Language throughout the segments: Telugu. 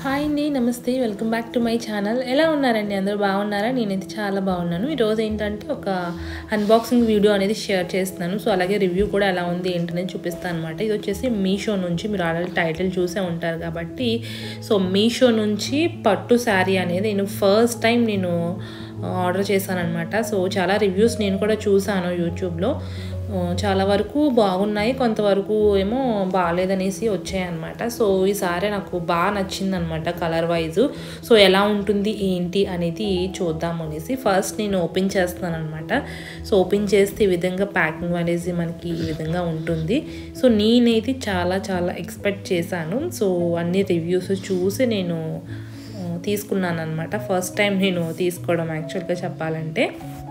హాయ్ అండి నమస్తే welcome back to my channel ఎలా ఉన్నారండి అందరూ బాగున్నారా నేనైతే చాలా బాగున్నాను ఈరోజు ఏంటంటే ఒక అన్బాక్సింగ్ వీడియో అనేది షేర్ చేస్తున్నాను సో అలాగే రివ్యూ కూడా ఎలా ఉంది ఏంటనేది చూపిస్తాను అనమాట ఇది వచ్చేసి మీషో నుంచి మీరు ఆల్రెడీ టైటిల్ చూసే ఉంటారు కాబట్టి సో మీషో నుంచి పట్టు శారీ అనేది నేను ఫస్ట్ టైం నేను ఆర్డర్ చేశానమాట సో చాలా రివ్యూస్ నేను కూడా చూసాను యూట్యూబ్లో చాలా వరకు బాగున్నాయి కొంతవరకు ఏమో బాగాలేదనేసి వచ్చాయన్నమాట సో ఈ సారీ నాకు బాగా నచ్చింది అనమాట కలర్ వైజ్ సో ఎలా ఉంటుంది ఏంటి అనేది చూద్దాం అనేసి ఫస్ట్ నేను ఓపెన్ చేస్తాను అనమాట సో ఓపెన్ చేస్తే ఈ విధంగా ప్యాకింగ్ అనేది మనకి ఈ విధంగా ఉంటుంది సో నేనైతే చాలా చాలా ఎక్స్పెక్ట్ చేశాను సో అన్ని రివ్యూస్ చూసి నేను తీసుకున్నాను అనమాట ఫస్ట్ టైం నేను తీసుకోవడం యాక్చువల్గా చెప్పాలంటే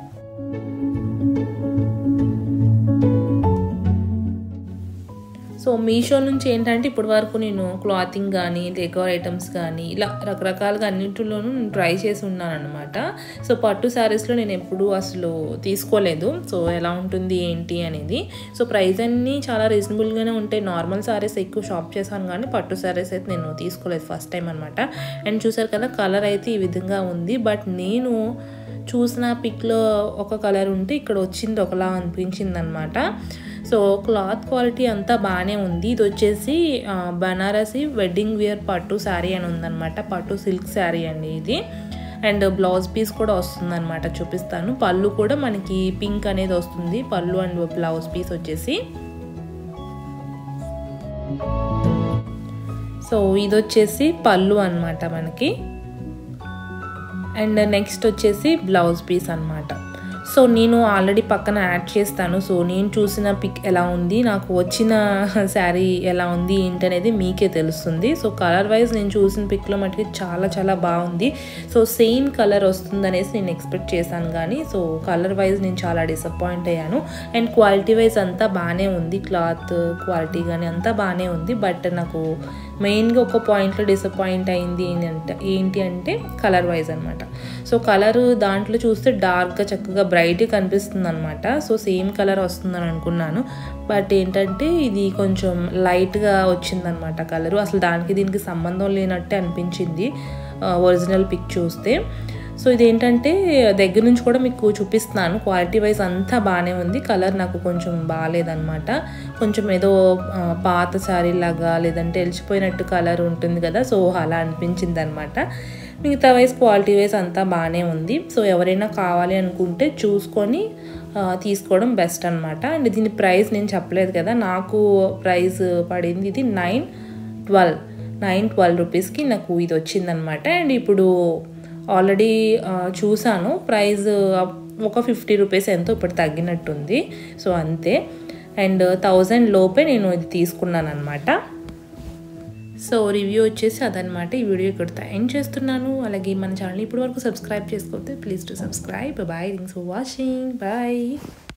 సో మీషో నుంచి ఏంటంటే ఇప్పటి వరకు నేను క్లాతింగ్ కానీ డెకోర్ ఐటమ్స్ కానీ ఇలా రకరకాలుగా అన్నింటిలోనూ నేను ట్రై చేసి ఉన్నాను అనమాట సో పట్టు శారీస్లో నేను ఎప్పుడు అసలు తీసుకోలేదు సో ఎలా ఉంటుంది ఏంటి అనేది సో ప్రైస్ అన్నీ చాలా రీజనబుల్గానే ఉంటాయి నార్మల్ శారీస్ ఎక్కువ షాప్ చేశాను కానీ పట్టు శారీస్ అయితే నేను తీసుకోలేదు ఫస్ట్ టైం అనమాట అండ్ చూసారు కదా కలర్ అయితే ఈ విధంగా ఉంది బట్ నేను చూసిన పిక్లో ఒక కలర్ ఉంటే ఇక్కడ వచ్చింది ఒకలా అనిపించింది అనమాట సో క్లాత్ క్వాలిటీ అంతా బాగానే ఉంది ఇది వచ్చేసి బనారసి వెడ్డింగ్ వేర్ పట్టు శారీ అని ఉందన్నమాట పట్టు సిల్క్ శారీ అండి ఇది అండ్ బ్లౌజ్ పీస్ కూడా వస్తుందన్నమాట చూపిస్తాను పళ్ళు కూడా మనకి పింక్ అనేది వస్తుంది పళ్ళు అండ్ బ్లౌజ్ పీస్ వచ్చేసి సో ఇది వచ్చేసి పళ్ళు అనమాట మనకి అండ్ నెక్స్ట్ వచ్చేసి బ్లౌజ్ పీస్ అనమాట సో నేను ఆల్రెడీ పక్కన యాడ్ చేస్తాను సో నేను చూసిన పిక్ ఎలా ఉంది నాకు వచ్చిన శారీ ఎలా ఉంది ఏంటి అనేది మీకే తెలుస్తుంది సో కలర్ వైజ్ నేను చూసిన పిక్లో మటుకి చాలా చాలా బాగుంది సో సేమ్ కలర్ వస్తుంది అనేసి నేను ఎక్స్పెక్ట్ చేశాను కానీ సో కలర్ వైజ్ నేను చాలా డిసప్పాయింట్ అయ్యాను అండ్ క్వాలిటీ వైజ్ అంతా బాగానే ఉంది క్లాత్ క్వాలిటీ కానీ అంతా బాగానే ఉంది బట్ నాకు మెయిన్గా ఒక పాయింట్లో డిసప్పాయింట్ అయింది ఏంటంటే ఏంటి అంటే కలర్ వైజ్ అనమాట సో కలర్ దాంట్లో చూస్తే డార్క్గా చక్కగా బ్రైట్ కనిపిస్తుంది అనమాట సో సేమ్ కలర్ వస్తుందని అనుకున్నాను బట్ ఏంటంటే ఇది కొంచెం లైట్గా వచ్చిందనమాట కలరు అసలు దానికి దీనికి సంబంధం లేనట్టే అనిపించింది ఒరిజినల్ పిక్ చూస్తే సో ఇదేంటంటే దగ్గర నుంచి కూడా మీకు చూపిస్తున్నాను క్వాలిటీ వైజ్ అంతా బాగానే ఉంది కలర్ నాకు కొంచెం బాగాలేదనమాట కొంచెం ఏదో పాత శారీ లాగా లేదంటే ఎలిచిపోయినట్టు కలర్ ఉంటుంది కదా సో అలా అనిపించింది అనమాట మిగతా వైజ్ క్వాలిటీ వైజ్ అంతా బాగానే ఉంది సో ఎవరైనా కావాలి అనుకుంటే చూసుకొని తీసుకోవడం బెస్ట్ అనమాట అండ్ దీని ప్రైస్ నేను చెప్పలేదు కదా నాకు ప్రైస్ పడింది ఇది నైన్ ట్వెల్వ్ నైన్ ట్వెల్వ్ రూపీస్కి నాకు ఇది వచ్చిందనమాట అండ్ ఇప్పుడు ఆల్రెడీ చూసాను ప్రైస్ ఒక ఫిఫ్టీ రూపీస్ ఎంతో ఇప్పుడు తగ్గినట్టుంది సో అంతే అండ్ థౌజండ్ లోపే నేను ఇది తీసుకున్నాను అనమాట సో రివ్యూ వచ్చేసి అదనమాట ఈ వీడియో ఇక్కడ ఎండ్ చేస్తున్నాను అలాగే మన ఛానల్ ఇప్పటి వరకు సబ్స్క్రైబ్ చేసుకోతే please to subscribe bye thanks for watching bye